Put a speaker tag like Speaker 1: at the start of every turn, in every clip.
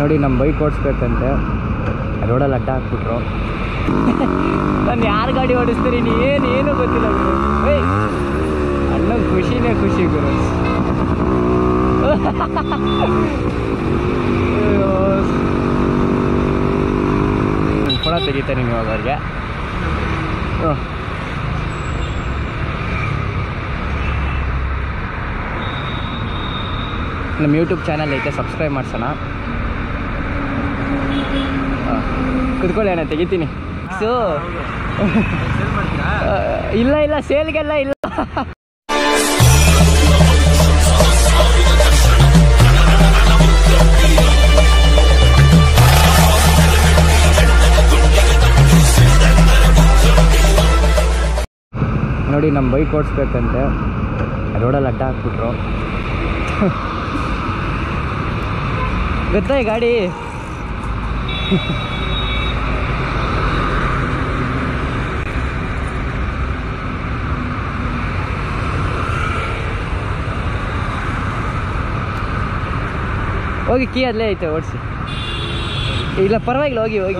Speaker 1: ನೋಡಿ ನಮ್ಮ ಬೈಕ್ ಓಡಿಸ್ಬೇಕಂತೆ ರೋಡಲ್ಲಿ ಅಡ್ಡ ಹಾಕ್ಬಿಟ್ರು ನಾನು ಯಾರು ಗಾಡಿ ಓಡಿಸ್ತೀರಿ ನೀ ಏನು ಏನೂ ಗೊತ್ತಿಲ್ಲ ಗುರು ಏಯ್ ಅಣ್ಣನ ಖುಷಿನೇ ಖುಷಿ ಗುರು ಅಯ್ಯೋ. ಹ್ಮ್, ಪುನಃ ತೆಗಿತೇನೆ ಇವಾಗ ಅವ್ರಿಗೆ ಹ್ಮ್. ನಮ್ಮ ಯೂಟ್ಯೂಬ್ ಚಾನಲ್ ಐತೆ ಸಬ್ಸ್ಕ್ರೈಬ್ ಮಾಡ್ಸೋಣ ಹಾಂ ಕುತ್ಕೊಳ್ಳಿ ಅಣ್ಣ ತೆಗಿತೀನಿ ಸೊ ಇಲ್ಲ ಇಲ್ಲ ಸೇಲ್ಗೆಲ್ಲ ಇಲ್ಲ ನೋಡಿ ನಮ್ಮ ಬೈಕ್ ಓಡಿಸ್ಬೇಕಂತೆ ರೋಡಲ್ಲಿ ಅಡ್ಡ ಹಾಕ್ಬಿಟ್ರು ಗೊತ್ತಾ ಈ ಗಾಡಿ ಹೋಗಿ ಕೀ ಅಲ್ಲೇ ಐತೆ ಓಡಿಸಿ ಇಲ್ಲ ಪರವಾಗಿಲ್ಲ ಹೋಗಿ ಹೋಗಿ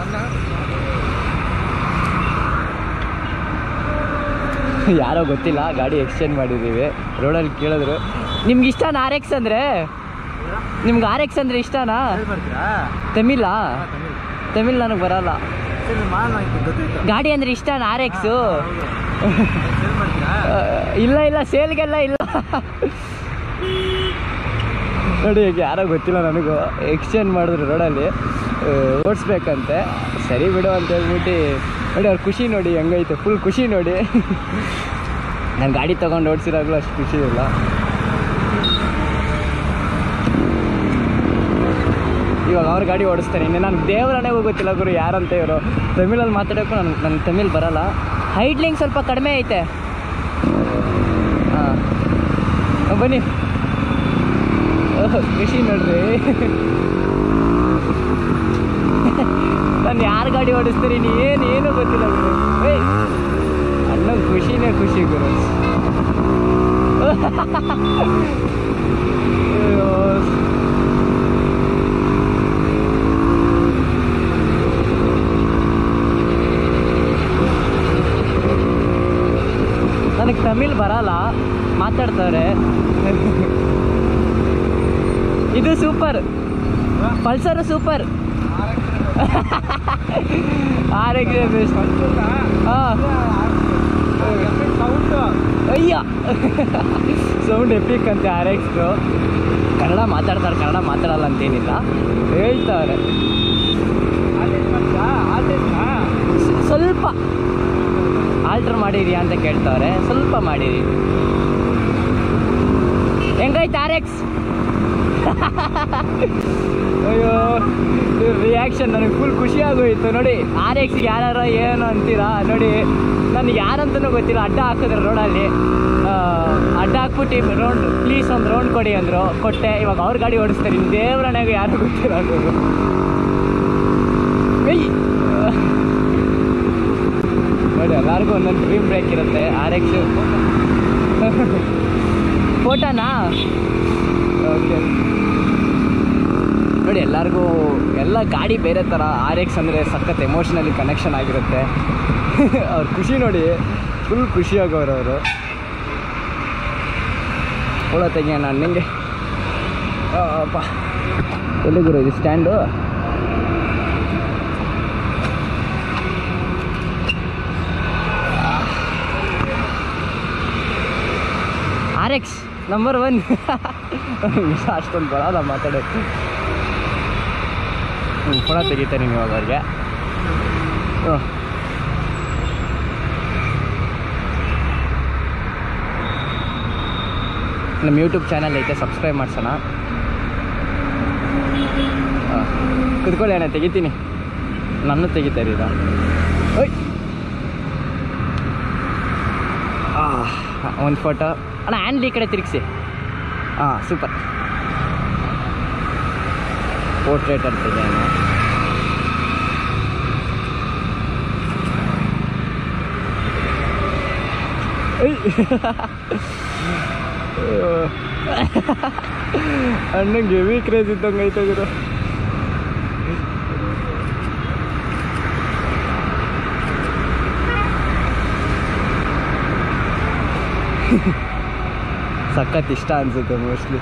Speaker 1: ಯಾರೋ ಗೊತ್ತಿಲ್ಲ ಗಾಡಿ ಎಕ್ಸ್ಚೇಂಜ್ ಮಾಡಿದ್ದೀವಿ ರೋಡಲ್ಲಿ ಕೇಳಿದ್ರು ನಿಮ್ಗೆ ಇಷ್ಟನಾ ಆರ್ ಎಕ್ಸ್ ಅಂದರೆ ನಿಮ್ಗೆ ಆರ್ ಎಕ್ಸ್ ಅಂದರೆ ಇಷ್ಟನಾ ತಮಿಳಾ ತಮಿಳ್ ನನಗೆ ಬರಲ್ಲ ಗಾಡಿ ಅಂದರೆ ಇಷ್ಟನಾ ಆರ್ ಎಕ್ಸು ಇಲ್ಲ ಇಲ್ಲ ಸೇಲ್ಗೆಲ್ಲ ಇಲ್ಲ ನೋಡಿ ಈಗ ಯಾರೋ ಗೊತ್ತಿಲ್ಲ ನನಗೂ ಎಕ್ಸ್ಚೇಂಜ್ ಮಾಡಿದ್ರು ರೋಡಲ್ಲಿ ಓಡಿಸ್ಬೇಕಂತೆ ಸರಿ ಬಿಡು ಅಂತ ಹೇಳ್ಬಿಟ್ಟು ನೋಡಿ ಅವ್ರ ಖುಷಿ ನೋಡಿ ಹೆಂಗೈತೆ ಫುಲ್ ಖುಷಿ ನೋಡಿ ನಾನು ಗಾಡಿ ತೊಗೊಂಡು ಓಡಿಸಿದಾಗಲೂ ಅಷ್ಟು ಖುಷಿ ಇಲ್ಲ ಇವಾಗ ಅವ್ರ ಗಾಡಿ ಓಡಿಸ್ತಾರೆ ಇನ್ನು ನಾನು ದೇವರನೆಗೂ ಗೊತ್ತಿಲ್ಲ ಗುರು ಯಾರಂತ ಇವರು ತಮಿಳಲ್ಲಿ ಮಾತಾಡೋಕ್ಕೂ ನನಗೆ ನನಗೆ ತಮಿಳ್ ಬರಲ್ಲ ಹೈಟ್ಲಿಂಗ್ ಸ್ವಲ್ಪ ಕಡಿಮೆ ಐತೆ ಹಾಂ ಬನ್ನಿ ಓಹ್, ಖುಷಿ ನೋಡ್ರಿ ನಾನು ಯಾರು ಗಾಡಿ ಓಡಿಸ್ತೀರಿ ನೀ ಏನು ಏನೂ ಗೊತ್ತಿಲ್ಲ ಗುರು ಏಯ್ ಅಣ್ಣನ ಖುಷಿನೇ ಖುಷಿ ಗುರು ಅಯ್ಯೋ. ನನಗೆ ತಮಿಳ್ ಬರಲ್ಲ ಮಾತಾಡ್ತಾರೆ ಇದು super Pulsar super R X best ಹಾಂ ಅಯ್ಯ ಸೌಂಡ್ ಎಪಿಕ್ ಅಂತೆ ಆರ್ ಎಕ್ಸ್ದು ಕನ್ನಡ ಮಾತಾಡ್ತಾರೆ ಕನ್ನಡ ಮಾತಾಡಲ್ಲ ಅಂತೇನಿಲ್ಲ ಹೇಳ್ತಾರೆ ಸ್- ಸ್ವಲ್ಪ ಆಲ್ಟ್ರ್ ಮಾಡಿರಿ ಅಂತ ಕೇಳ್ತಾರೆ ಸ್ವಲ್ಪ ಮಾಡಿರಿ ಹೆಂಗೈತೆ ಆರ್ ಎಕ್ಸ್ ಅಯ್ಯೋ ರಿಯಾಕ್ಷನ್ ನನಗೆ ಫುಲ್ ಖುಷಿ ಆಗೋಯ್ತು ನೋಡಿ ಆರ್ ಎಕ್ಸ್ ಯಾರು ಏನು ಅಂತೀರಾ ನೋಡಿ ನನಗೆ ಯಾರಂತನೂ ಗೊತ್ತಿಲ್ಲ ಅಡ್ಡ ಹಾಕಿದ್ರು ರೋಡಲ್ಲಿ ಅಡ್ಡ ಹಾಕ್ಬಿಟ್ಟು ರೌಂಡ್ ಪ್ಲೀಸ್ ಒಂದು ರೌಂಡ್ ಕೊಡಿ ಅಂದರು ಕೊಟ್ಟೆ ಇವಾಗ ಅವ್ರ ಗಾಡಿ ಓಡಿಸ್ತಾರೆ ಇನ್ನು ದೇವರಣೆಗೂ ಯಾರು ಗೊತ್ತಿಲ್ಲ ಅದು ಏಯ್ ನೋಡಿ ಎಲ್ಲರಿಗೂ ಒಂದೊಂದು ಡ್ರೀಮ್ ಬ್ರೇಕ್ ಇರುತ್ತೆ ಆರ್ ಎಕ್ಸ್ ಫೋಟೋನಾ ಓಕೆ ನೋಡಿ ಎಲ್ಲರಿಗೂ ಎಲ್ಲ ಗಾಡಿ ಬೇರೆ ಥರ ಆರ್ ಎಕ್ಸ್ ಅಂದರೆ ಸಖತ್ ಎಮೋಷ್ನಲಿ ಕನೆಕ್ಷನ್ ಆಗಿರುತ್ತೆ ಅವ್ರ ಖುಷಿ ನೋಡಿ ಫುಲ್ ಖುಷಿಯಾಗೋರು ಅವರು ಫೋಟೋ ತೆಗಿಯೋಣ ನಿಂಗೆ ಅಪ್ಪ ಎಲ್ಲಿ ಗುರು ಇದು stand R X number one ಅಷ್ಟೊಂದು ಬರೋಲ್ಲ ಮಾತಾಡೋಕ್ಕೆ ಹ್ಞೂ ಪುನಃ ತೆಗಿತೇನೆ ಇವಾಗ ಅವ್ರಿಗೆ ಹ್ಞೂ ನಮ್ಮ ಯೂಟ್ಯೂಬ್ ಚಾನಲ್ ಐತೆ ಸಬ್ಸ್ಕ್ರೈಬ್ ಮಾಡ್ಸೋಣ ಹಾಂ ಕುತ್ಕೊಳ್ಳಿ ಅಣ್ಣ ತೆಗಿತೀನಿ ನನ್ನ ತೆಗಿತಾರೆ ಇದು ಓಯ್ ಒಂದು ಫೋಟೋ ಅಣ್ಣ ಹ್ಯಾಂಡ್ಲ್ ಈ ಕಡೆ ತಿರುಗಿಸಿ ಹಾಂ ಸೂಪರ್ ಪೋರ್ಟ್ರೇಟ್ ಅಂತಿದೆ ಅಣ್ಣ ಅಣ್ಣಂಗೆ ಹೆವಿ ಕ್ರೇಜ್ ಇದ್ದಂಗೆ ಐತೆ ಗುರು ಸಖತ್ ಇಷ್ಟ ಅನ್ಸುತ್ತೆ ಮೋಸ್ಟ್ಲಿ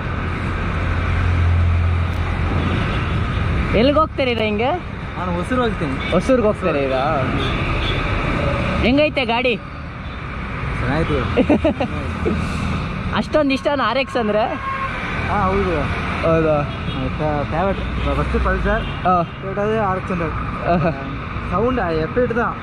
Speaker 1: ಎಲ್ಲಿಗೆ ಹೋಗ್ತೀರಾ ಹಿಂಗೆ
Speaker 2: ನಾನು ಹೊಸರು ಹೋಗ್ತೀನಿ
Speaker 1: ಹೊಸೂರ್ಗೆ ಹೋಗ್ತಾರೆ ಈಗ ಹೆಂಗೈತೆ ಗಾಡಿ
Speaker 2: ಚೆನ್ನಾಯ್ತು
Speaker 1: ಅಷ್ಟೊಂದು ಇಷ್ಟ ಆರ್ ಎಕ್ಸ್ ಅಂದರೆ
Speaker 2: ಹಾಂ ಹೌದು
Speaker 1: ಹೌದಾ
Speaker 2: ಫೇವರೇಟ್ ಫಸ್ಟ್ ಪಲ್ಸರ್
Speaker 1: ಹಾಂ
Speaker 2: கேட்டது ஆர்எக்ஸ் சவுண்ட் எஃபெக்ட் தான்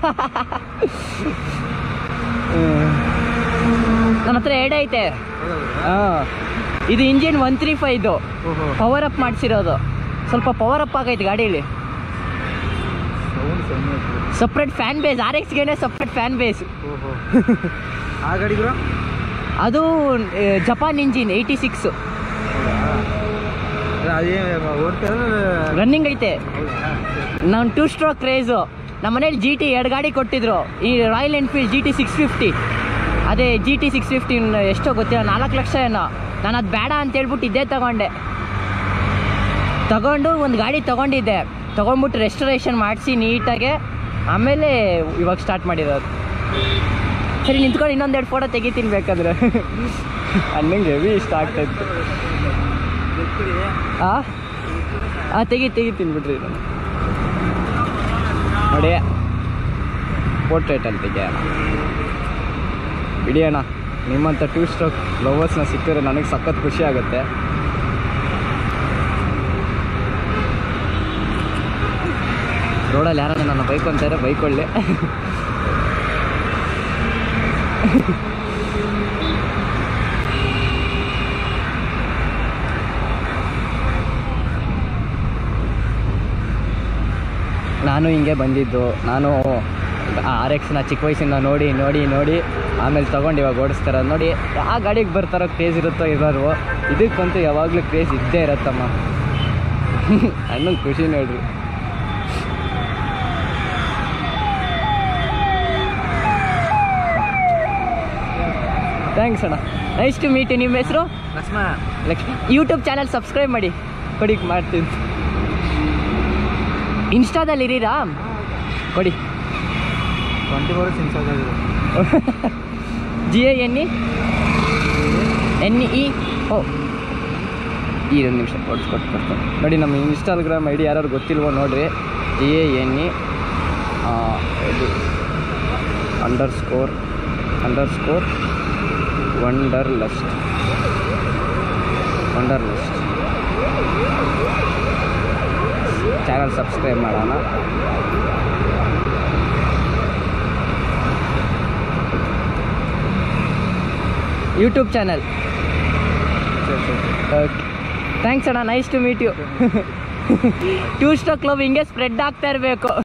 Speaker 1: ನಮ್ಮ ಹತ್ರ ಎರಡೇ ಐತೆ ಹಾಂ ಇದು ಇಂಜಿನ್ ಒನ್ ತ್ರೀ ಫೈದು
Speaker 2: ಓಹೋ
Speaker 1: ಪವರ್ ಅಪ್ ಮಾಡಿಸಿರೋದು ಸ್ವಲ್ಪ ಪವರ್ ಅಪ್ ಆಗೈತೆ ಗಾಡೀಲಿ
Speaker 2: ಸೌಂಡ್ ಸಣ್ಣ
Speaker 1: ಸಪ್ರೇಟ್ ಫ್ಯಾನ್ ಬೇಸ್ ಆರ್ ಎಕ್ಸ್ಗೆ ಸಪ್ರೇಟ್ ಫ್ಯಾನ್ ಬೇಸ್
Speaker 2: ಓಹೋ ಆ ಗಾಡಿ ಬ್ರೋ
Speaker 1: ಅದು ಆ, ಜಪಾನ್ ಇಂಜಿನ್ ಏಯ್ಟಿ ಸಿಕ್ಸ್
Speaker 2: ಅದೇ ಓಡ್ತಾರೆ
Speaker 1: ರನ್ನಿಂಗ್ ಐತೆ
Speaker 2: ಹೌದಾ
Speaker 1: ನಾನು ಟೂ ಸ್ಟ್ರೋಕ್ ಕ್ರೇಜು ನಮ್ಮ ಮನೇಲಿ ಜಿ ಟಿ ಎರಡು ಗಾಡಿ ಕೊಟ್ಟಿದ್ರು ಈ royal Enfield G T six fifty ಅದೇ ಜಿ ಟಿ ಸಿಕ್ಸ್ ಫಿಫ್ಟಿ ಎಷ್ಟೋ ಗೊತ್ತಿಲ್ಲ ನಾಲ್ಕು ಲಕ್ಷ ಏನೋ ನಾನು ಅದು ಬೇಡ ಅಂತ ಹೇಳ್ಬಿಟ್ಟು ಇದೇ ತಗೊಂಡೆ ತಗೊಂಡು ಒಂದು ಗಾಡಿ ತಗೊಂಡಿದ್ದೆ ತೊಗೊಂಡ್ಬಿಟ್ಟು ರೆಸ್ಟೋರೇಷನ್ ಮಾಡಿಸಿ ನೀಟಾಗೆ ಆಮೇಲೆ ಇವಾಗ ಸ್ಟಾರ್ಟ್ ಮಾಡಿರೋದು ಸರಿ ನಿಂತ್ಕೊಂಡು ಇನ್ನೊಂದೆರಡು ಫೋಟೋ ತೆಗಿತೀನಿ ಬೇಕಾದ್ರೆ ಅನ್ನಂಗೆ ಹೆವಿ ಇಷ್ಟ ಆಗ್ತಾಯಿತ್ತು ಆ ಆ ತೆಗಿ ತೆಗಿತೀನಿ ಬಿಡ್ರಿ ನಾನು ನೋಡಿ ಪೋರ್ಟ್ರೇಟ್ ಅಂತ ತೆಗಿಯೋಣ ಬಿಡಿಯೋಣ ನಿಮ್ಮಂಥ ಟೂ ಸ್ಟ್ರೋಕ್ ಲವರ್ಸ್ನ ಸಿಕ್ಕಿದ್ರೆ ನನಗೆ ಸಖತ್ ಖುಷಿ ಆಗುತ್ತೆ ರೋಡಲ್ಲಿ ಯಾರಾದ್ರೂ ನನ್ನ ಬೈಕ್ ಅಂತಾರೆ ಬೈಕ್ ಒಳ್ಳೆ ನಾನು ಹಿಂಗೆ ಬಂದಿದ್ದು ನಾನು ಆರ್ ಎಕ್ಸ್ನ ಚಿಕ್ಕ ವಯಸ್ಸಿಂದ ನೋಡಿ ನೋಡಿ ನೋಡಿ ಆಮೇಲೆ ತೊಗೊಂಡು ಇವಾಗ ಓಡಿಸ್ತಾರೆ ನೋಡಿ ಆ ಗಾಡಿಗೆ ಬರ್ತಾರೋ ಕ್ರೇಜ್ ಇರುತ್ತೋ ಇರೋರು ಇದಕ್ಕಂತೂ ಯಾವಾಗಲೂ ಕ್ರೇಜ್ ಇದ್ದೇ ಇರತ್ತಮ್ಮ ಅಣ್ಣನ ಖುಷಿ ನೋಡ್ರಿ ಥ್ಯಾಂಕ್ಸ್ ಅಣ್ಣ ನೈಸ್ ಟು ಮೀಟ್ ನಿಮ್ಮ ಹೆಸರು
Speaker 2: Lakshmana
Speaker 1: Lakshmi YouTube channel subscribe ಮಾಡಿ ಕೊಡಿ ಮಾಡ್ತೀನಿ ಇನ್ಸ್ಟಾದಲ್ಲಿ ಇರೀರಾ ಕೊಡಿ
Speaker 2: ಟ್ವೆಂಟಿ ಫೋರ್ ಇನ್ಸ್ಟಾಲ್ ಆಗಿದೆ
Speaker 1: G A N E N E O ಈ ಒಂದು ನಿಮಿಷ ಕೊಡ್ಸ್ಕೊಟ್ಟು ಕೊಡ್ತಾರೆ ನೋಡಿ ನಮ್ಮ ಇನ್ಸ್ಟಾಗ್ರಾಮ್ ಐ ಡಿ ಯಾರು ಗೊತ್ತಿಲ್ವೋ ನೋಡ್ರಿ ಜಿ ಎ ಎನ್ ಇ ಇದು underscore underscore wanderlust wanderlust channel subscribe ಮಾಡೋಣ ಯೂಟ್ಯೂಬ್ ಚಾನಲ್ ಓಕೆ ಥ್ಯಾಂಕ್ಸ್ ಅಣ್ಣ nice to meet you too ಸ್ಟಾಕ್ ಲವ್ ಹಿಂಗೆ ಸ್ಪ್ರೆಡ್ ಆಗ್ತಾ ಇರಬೇಕು